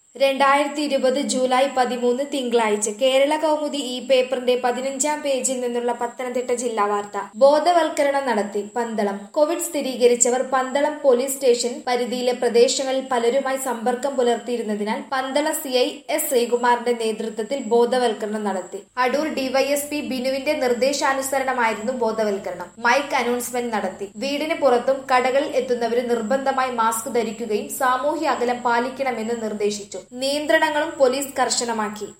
രണ്ടായിരത്തി ഇരുപത് ജൂലൈ പതിമൂന്ന് തിങ്കളാഴ്ച കേരള കൗമുദി ഈ പേപ്പറിന്റെ പതിനഞ്ചാം പേജിൽ നിന്നുള്ള പത്തനംതിട്ട ജില്ലാ വാർത്ത ബോധവൽക്കരണം നടത്തി പന്തളം കോവിഡ് സ്ഥിരീകരിച്ചവർ പന്തളം പോലീസ് സ്റ്റേഷൻ പരിധിയിലെ പ്രദേശങ്ങളിൽ പലരുമായി സമ്പർക്കം പുലർത്തിയിരുന്നതിനാൽ പന്തളം സിഐ എസ് ശ്രീകുമാറിന്റെ നേതൃത്വത്തിൽ ബോധവൽക്കരണം നടത്തി അടൂർ ഡിവൈഎസ്പി ബിനുവിന്റെ നിർദ്ദേശാനുസരണമായിരുന്നു ബോധവൽക്കരണം മൈക്ക് അനൗൺസ്മെന്റ് നടത്തി വീടിന് പുറത്തും കടകളിൽ എത്തുന്നവര് നിർബന്ധമായി മാസ്ക് ധരിക്കുകയും സാമൂഹ്യ അകലം പാലിക്കണമെന്ന് നിർദ്ദേശിച്ചു നിയന്ത്രണങ്ങളും പോലീസ് കർശനമാക്കി